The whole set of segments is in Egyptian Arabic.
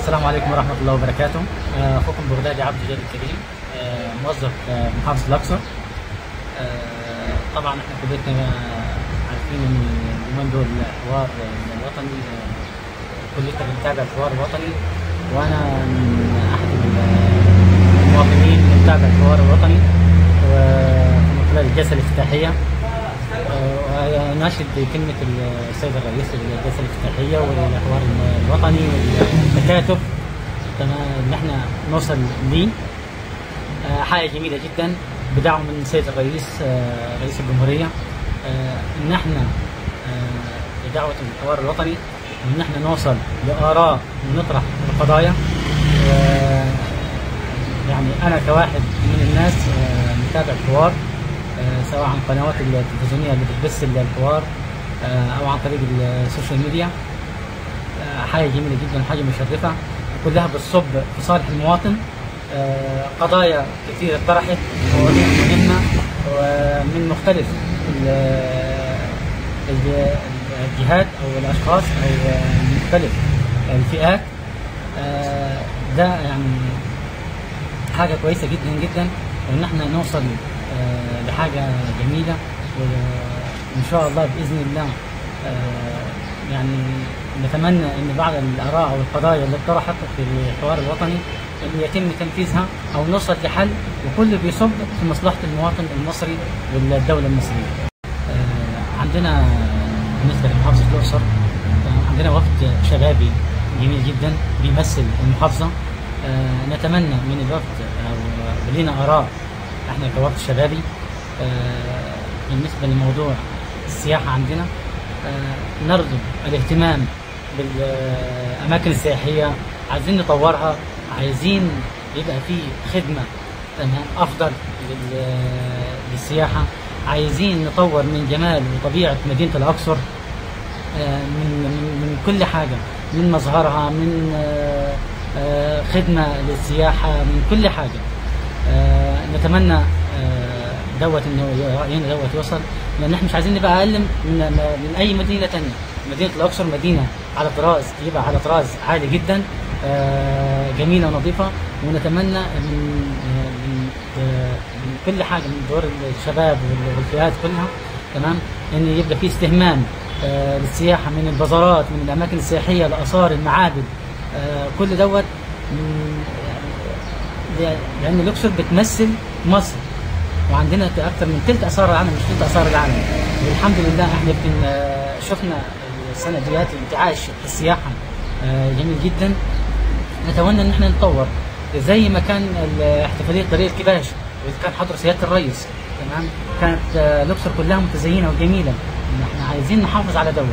السلام عليكم ورحمة الله وبركاته آه، أخوكم بغدادي عبد الجليل الكريم آه، موظف آه، محافظة الأقصر آه، طبعا احنا كلنا عارفين ان اليومين دول الحوار الوطني آه، كلنا بنتابع الحوار الوطني وانا من احد المواطنين اللي بتابع الحوار الوطني ومن خلال الجلسة الافتتاحية آه، ناشد كلمة السيد الرئيس الجلسة الافتتاحية والحوار الوطني والتكاتف تمام ان احنا نوصل ليه آه، حاجة جميلة جدا بدعم من السيد الرئيس آه، رئيس الجمهورية آه، ان احنا آه، بدعوة الحوار الوطني ان احنا نوصل لآراء ونطرح القضايا و- يعني انا كواحد من الناس آه، متابع الحوار آه، سواء عن قنوات التلفزيونيه اللي بتبث الحوار آه، او عن طريق السوشيال ميديا آه، حاجه جميله جدا وحاجه مشرفه كلها بتصب في صالح المواطن آه، قضايا كثيره طرحت مواضيع مهمه ومن مختلف ال- الج- الجهات او الاشخاص او آه، من مختلف الفئات آه، ده يعني حاجه كويسه جدا جدا وان احنا نوصل آه، لحاجه جميله وان شاء الله باذن الله آه، يعني نتمنى ان بعض الاراء او القضايا اللي طرحت في الحوار الوطني ان يتم تنفيذها او نوصل لحل وكل بيصب في مصلحه المواطن المصري والدوله المصريه. آه، عندنا بالنسبه لمحافظه الاقصر آه، عندنا وفد شبابي جميل جدا بيمثل المحافظه آه، نتمنى من الوفد او لنا اراء احنا كوفد شبابي آه، بالنسبه لموضوع السياحه عندنا آه، نرجو الاهتمام بالاماكن السياحيه عايزين نطورها عايزين يبقى في خدمه تمام افضل لل- للسياحه عايزين نطور من جمال وطبيعه مدينه الاقصر آه، من من من كل حاجه من مظهرها من آه، آه، خدمه للسياحه من كل حاجه آه، نتمنى آه، دوت انه راينا دوت يوصل لان احنا مش عايزين نبقى اقل من من اي مدينه تانية مدينه الاقصر مدينه على طراز يبقى على طراز عالي جدا آه، جميله ونظيفه ونتمنى من آه، من آه، من كل حاجه من دور الشباب وال- والفئات كلها تمام ان يبقى في استهمام آه، للسياحه من البازارات من الاماكن السياحيه الاثار المعابد آه، كل دوت من- يعني لان الاقصر بتمثل مصر وعندنا اكثر من ثلث اثار العالم مش ثلث اثار العالم والحمد لله احنا يمكن آه، شفنا السنه ديات انتعاش السياحه آه، جميل جدا نتمنى ان احنا نطور زي ما كان ال- احتفاليه طريق الكباش واذا كان حضر سياده الرئيس تمام كانت آه، الاقصر كلها متزينه وجميله احنا عايزين نحافظ على دوله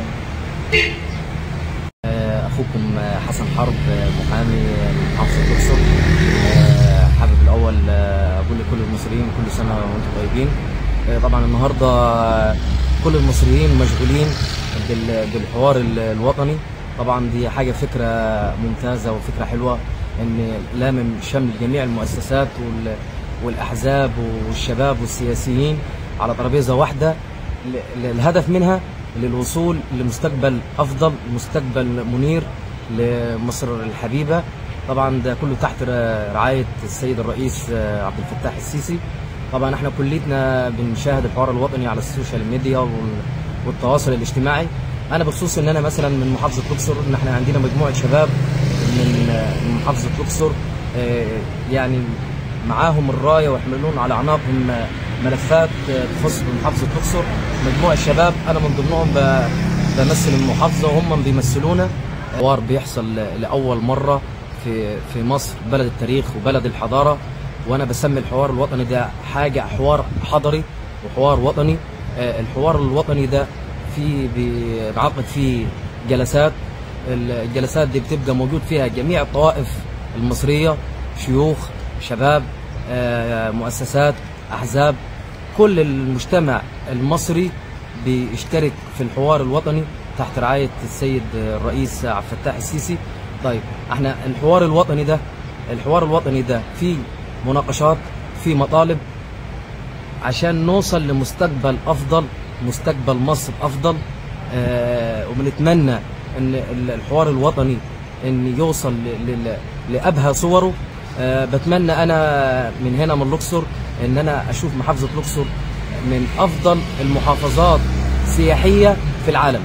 اخوكم حسن حرب محامي من محافظه الاقصر آه، حابب الاول آه، اقول لكل المصريين كل سنه وانتم طيبين آه، طبعا النهارده كل المصريين مشغولين بال- بالحوار ال- الوطني طبعا دي حاجه فكره ممتازه وفكره حلوه ان لامم شمل جميع المؤسسات وال- والاحزاب والشباب والسياسيين على ترابيزه واحده ل- ل- الهدف منها للوصول لمستقبل افضل مستقبل منير لمصر الحبيبه طبعا ده كله تحت ر- رعايه السيد الرئيس آه، عبد الفتاح السيسي طبعا احنا كليتنا بنشاهد الحوار الوطني على السوشيال ميديا وال- والتواصل الاجتماعي انا بخصوص ان انا مثلا من محافظه الاقصر ان احنا عندنا مجموعه شباب من آه، من محافظه الاقصر آه، يعني معاهم الرايه ويحملون على اعناقهم آه، ملفات آه، تخص بمحافظه الاقصر مجموعه شباب انا من ضمنهم ب- بمثل المحافظه وهم بيمثلونا حوار بيحصل لاول مره في في مصر بلد التاريخ وبلد الحضاره وانا بسمي الحوار الوطني ده حاجه حوار حضري وحوار وطني آه، الحوار الوطني ده في بنعقد فيه جلسات الجلسات دي بتبقى موجود فيها جميع الطوائف المصريه شيوخ شباب آه، مؤسسات احزاب كل المجتمع المصري بيشترك في الحوار الوطني تحت رعايه السيد الرئيس عبد الفتاح السيسي طيب احنا الحوار الوطني ده الحوار الوطني ده فيه مناقشات فيه مطالب عشان نوصل لمستقبل افضل مستقبل مصر افضل آه وبنتمنى ان ال- الحوار الوطني ان يوصل ل- ل- لابهى صوره آه، بتمنى انا من هنا من الاقصر ان انا اشوف محافظه الاقصر من افضل المحافظات سياحيه في العالم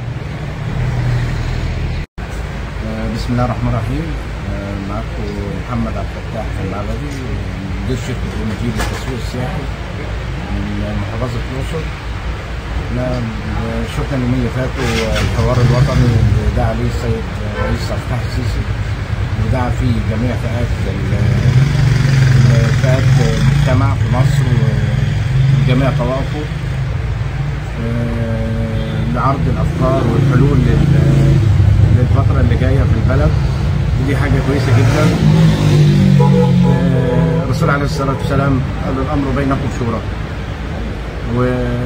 آه، بسم الله الرحمن الرحيم آه، معكم محمد عبد الفتاح المعبدي مدير شركه المجيد للتسويق السياحي من محافظه الاقصر احنا شفنا اليومين اللي فاتوا الحوار الوطني اللي دعا عليه السيد رئيس عبد الفتاح السيسي ودعا فيه جميع فئات ال- فئات المجتمع في مصر وجميع طوائفه آه، لعرض الافكار والحلول لل- للفتره اللي جايه في البلد ودي حاجه كويسه جدا آه، الرسول عليه الصلاه والسلام قال الامر بينكم شورى و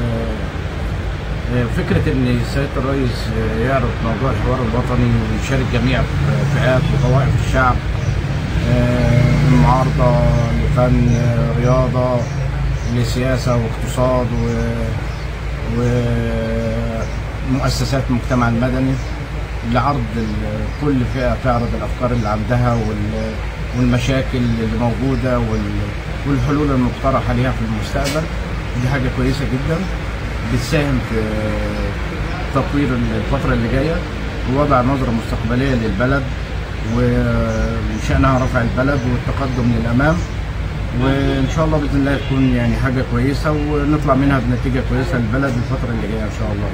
آه، فكره ان سياده الرئيس آه، يعرض موضوع الحوار الوطني ويشارك جميع فئات وطوائف الشعب آه، من معارضه لفن آه، رياضه لسياسه واقتصاد و ومؤسسات المجتمع المدني لعرض ال- كل فئه تعرض الافكار اللي عندها وال- والمشاكل اللي موجوده وال- والحلول المقترحه ليها في المستقبل دي حاجه كويسه جدا بتساهم في تطوير الفتره اللي جايه ووضع نظره مستقبليه للبلد وشانها رفع البلد والتقدم للامام وان شاء الله باذن الله تكون يعني حاجه كويسه ونطلع منها بنتيجه كويسه للبلد الفتره اللي جايه ان شاء الله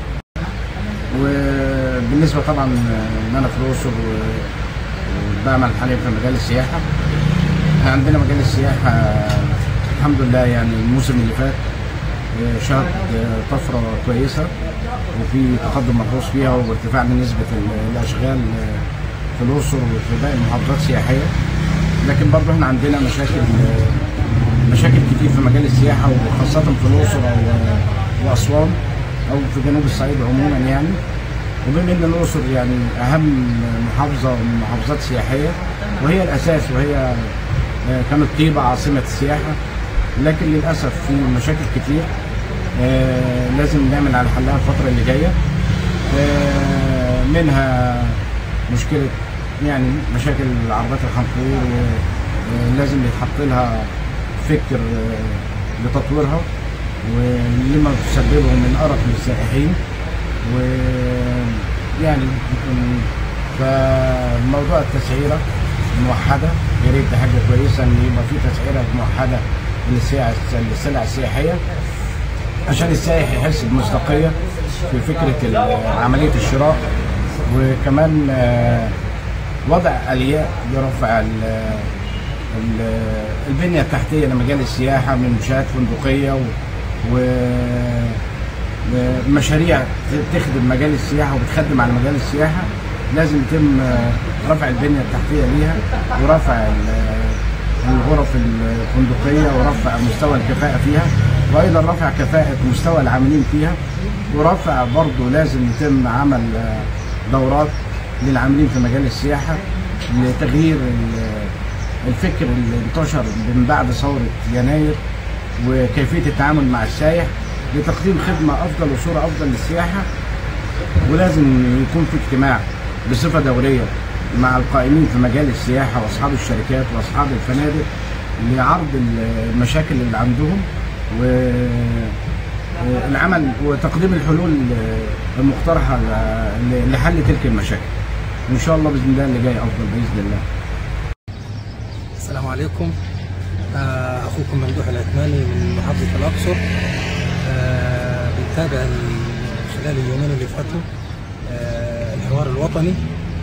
وبالنسبه طبعا ان انا في الاقصر و- وبعمل حاليا في مجال السياحه احنا عندنا مجال السياحه الحمد لله يعني الموسم اللي فات آه، شهد آه، طفره كويسه وفي تقدم ملحوظ فيها وارتفاع من نسبه ال- الاشغال آه، في الاقصر وفي باقي المحافظات السياحيه لكن برضه احنا عندنا مشاكل آه، مشاكل كتير في مجال السياحه وخاصه في الاقصر او واسوان او في جنوب الصعيد عموما يعني وبما ان الاقصر يعني اهم محافظه من المحافظات السياحيه وهي الاساس وهي آه، كانت طيبه عاصمه السياحه لكن للاسف في مشاكل كتير آه، لازم نعمل على حلها الفتره اللي جايه آه، منها مشكله يعني مشاكل عربات الخنطور ولازم يتحط لها فكر آه، لتطويرها ولما تسببه من ارق للسائحين ويعني فموضوع التسعيره موحده يا ريت دي حاجه كويسه ان يبقى في تسعيره موحده للسلع للسلع السياحيه عشان السائح يحس بمصداقيه في فكره ال- عمليه الشراء وكمان آه، وضع اليات لرفع ال- ال- البنيه التحتيه لمجال السياحه من منشات فندقيه و, و مشاريع تخدم مجال السياحه وبتخدم على مجال السياحه لازم يتم آه، رفع البنيه التحتيه ليها ورفع ال- الغرف الفندقيه ورفع مستوى الكفاءه فيها وايضا رفع كفاءه مستوى العاملين فيها ورفع برضه لازم يتم عمل آه، دورات للعاملين في مجال السياحه لتغيير ال- الفكر اللي انتشر من بعد ثوره يناير وكيفيه التعامل مع السائح لتقديم خدمه افضل وصوره افضل للسياحه ولازم يكون في اجتماع بصفه دوريه مع القائمين في مجال السياحه واصحاب الشركات واصحاب الفنادق لعرض المشاكل اللي عندهم والعمل وتقديم الحلول المقترحه ل- لحل تلك المشاكل. وان شاء الله باذن الله اللي جاي افضل باذن الله. السلام عليكم آه، اخوكم ممدوح العثماني من محافظه الاقصر آه، بنتابع ال- خلال اليومين اللي فاتوا آه، الحوار الوطني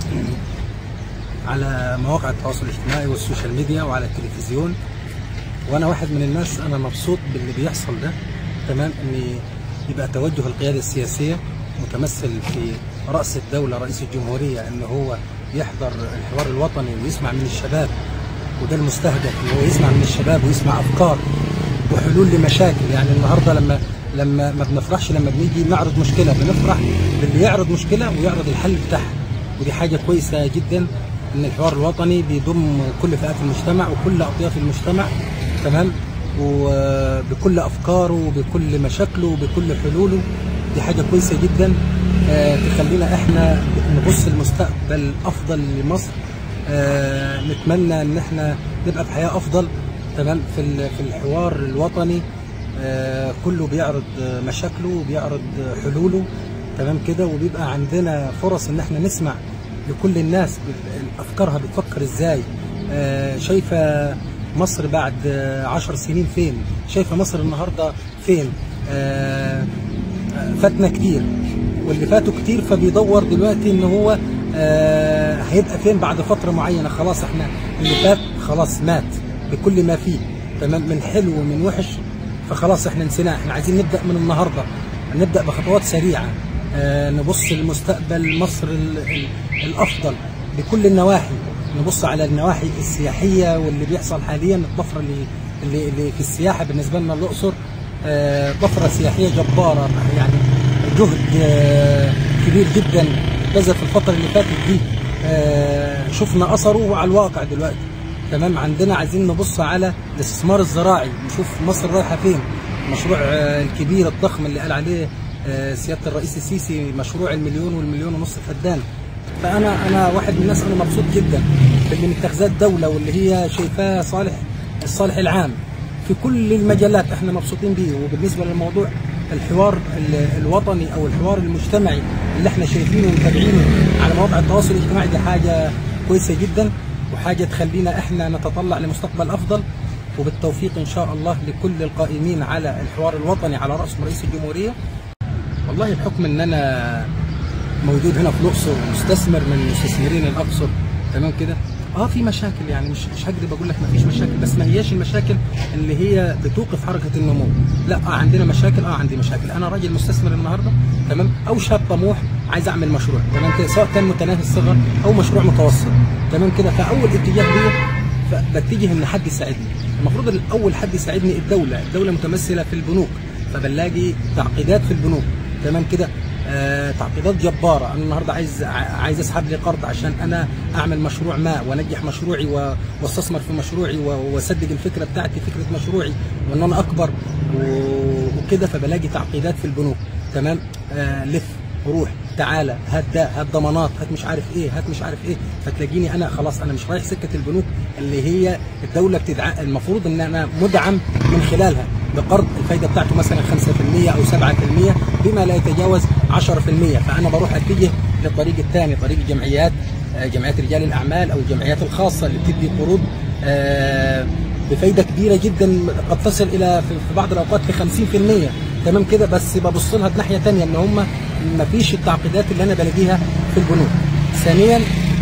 على مواقع التواصل الاجتماعي والسوشيال ميديا وعلى التلفزيون وانا واحد من الناس انا مبسوط باللي بيحصل ده تمام ان يبقى توجه القياده السياسيه متمثل في راس الدوله رئيس الجمهوريه ان هو يحضر الحوار الوطني ويسمع من الشباب وده المستهدف ان هو يسمع من الشباب ويسمع افكار وحلول لمشاكل يعني النهارده لما لما ما بنفرحش لما بنيجي نعرض مشكله بنفرح باللي يعرض مشكله ويعرض الحل بتاعها ودي حاجه كويسه جدا ان الحوار الوطني بيضم كل فئات المجتمع وكل اطياف المجتمع تمام وبكل افكاره وبكل مشاكله وبكل حلوله دي حاجه كويسه جدا آه، تخلينا احنا نبص لمستقبل افضل لمصر آه، نتمنى ان احنا نبقى في حياه افضل تمام في ال- في الحوار الوطني آه، كله بيعرض آه، مشاكله وبيعرض آه، حلوله تمام كده وبيبقى عندنا فرص ان احنا نسمع لكل الناس بال- افكارها بتفكر ازاي آه، شايفه مصر بعد آه، عشر سنين فين شايفه مصر النهارده فين آه، آه، فاتنا كتير واللي فاتوا كتير فبيدور دلوقتي ان هو آه، هيبقى فين بعد فتره معينه خلاص احنا اللي فات خلاص مات بكل ما فيه تمام من حلو ومن وحش فخلاص احنا نسيناه احنا عايزين نبدا من النهارده نبدا بخطوات سريعه آه، نبص لمستقبل مصر ال- ال- الافضل بكل النواحي نبص على النواحي السياحيه واللي بيحصل حاليا الطفره اللي اللي, اللي في السياحه بالنسبه لنا الاقصر آه، طفره سياحيه جباره يعني جهد آه، كبير جدا بذل في الفتره اللي فاتت دي آه، شفنا اثره على الواقع دلوقتي تمام عندنا عايزين نبص على الاستثمار الزراعي نشوف مصر رايحه فين المشروع آه، الكبير الضخم اللي قال عليه آه، سياده الرئيس السيسي مشروع المليون والمليون ونص فدان فانا انا واحد من الناس انا مبسوط جدا باللي متخذاه الدوله واللي هي شايفاه صالح الصالح العام في كل المجالات احنا مبسوطين بيه وبالنسبه للموضوع الحوار ال- الوطني او الحوار المجتمعي اللي احنا شايفينه ومتابعينه على مواقع التواصل الاجتماعي دي حاجه كويسه جدا وحاجه تخلينا احنا نتطلع لمستقبل افضل وبالتوفيق ان شاء الله لكل القائمين على الحوار الوطني على راسهم رئيس الجمهوريه والله بحكم ان انا موجود هنا في الاقصر مستثمر من مستثمرين الاقصر تمام كده اه في مشاكل يعني مش مش هكذب اقول لك ما فيش مشاكل بس ما هياش المشاكل اللي هي بتوقف حركه النمو لا اه عندنا مشاكل اه عندي مشاكل انا راجل مستثمر النهارده تمام او شاب طموح عايز اعمل مشروع تمام كده سواء كان متناهي الصغر او مشروع متوسط تمام كده فاول اتجاه ليا فبتجه ان حد يساعدني المفروض الاول حد يساعدني الدوله الدوله متمثله في البنوك فبنلاقي تعقيدات في البنوك تمام كده آه تعقيدات جباره انا النهارده عايز ع- عايز اسحب لي قرض عشان انا اعمل مشروع ما وانجح مشروعي و- واستثمر في مشروعي و- واسدد الفكره بتاعتي فكره مشروعي وان انا اكبر و- وكده فبلاقي تعقيدات في البنوك تمام آه لف روح تعالى هات ده هات ضمانات هات مش عارف ايه هات مش عارف ايه فتلاقيني انا خلاص انا مش رايح سكه البنوك اللي هي الدوله بتدعى المفروض ان انا مدعم من خلالها بقرض الفايده بتاعته مثلا 5% او 7% بما لا يتجاوز 10% فانا بروح اتجه للطريق الثاني طريق الجمعيات آه، جمعيات رجال الاعمال او الجمعيات الخاصه اللي بتدي قروض آه، بفايده كبيره جدا قد تصل الى في في بعض الاوقات ل 50% تمام كده بس ببص لها بناحيه ثانيه ان هم ما فيش التعقيدات اللي انا بلاقيها في البنوك. ثانيا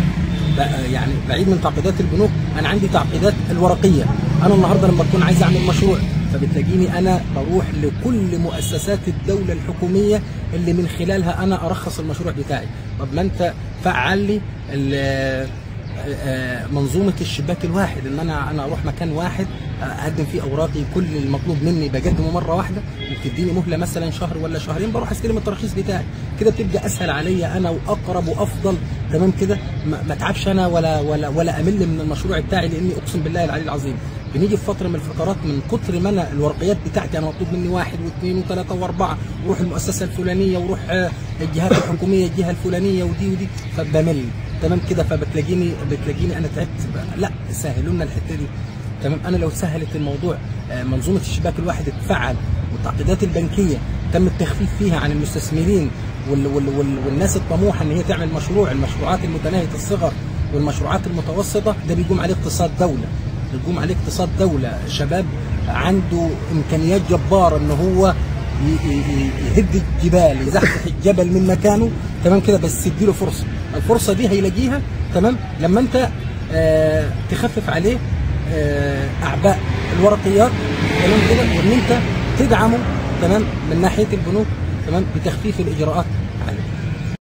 بقى يعني بعيد من تعقيدات البنوك انا عندي تعقيدات الورقيه انا النهارده لما بكون عايز اعمل مشروع فبتلاقيني انا بروح لكل مؤسسات الدوله الحكوميه اللي من خلالها انا ارخص المشروع بتاعي طب ما انت فعل لي ال- آه، منظومه الشباك الواحد ان انا انا اروح مكان واحد اقدم فيه اوراقي كل المطلوب مني بقدمه مره واحده وبتديني مهله مثلا شهر ولا شهرين بروح استلم الترخيص بتاعي كده بتبقى اسهل عليا انا واقرب وافضل تمام كده ما ما اتعبش انا ولا ولا ولا امل من المشروع بتاعي لاني اقسم بالله العلي العظيم بنيجي في فتره من الفترات من كتر ما انا الورقيات بتاعتي انا مطلوب مني واحد واثنين وثلاثه واربعه وروح المؤسسه الفلانيه وروح آه، الجهات الحكوميه الجهه الفلانيه ودي ودي فبمل تمام كده فبتلاقيني بتلاقيني انا تعبت بقى. لا سهلوا لنا الحته دي تمام انا لو سهلت الموضوع آه، منظومه الشباك الواحد اتفعل والتعقيدات البنكيه تم التخفيف فيها عن المستثمرين وال وال وال والناس الطموحه ان هي تعمل مشروع المشروعات المتناهيه الصغر والمشروعات المتوسطه ده بيقوم عليه اقتصاد دوله بيقوم عليه اقتصاد دوله شباب عنده امكانيات جباره ان هو ي- ي- ي- يهد الجبال يزحزح الجبل من مكانه تمام كده بس تديله فرصه الفرصه دي هيلاقيها تمام لما انت آه تخفف عليه آه اعباء الورقيات تمام كده وان انت تدعمه تمام من ناحيه البنوك تمام بتخفيف الاجراءات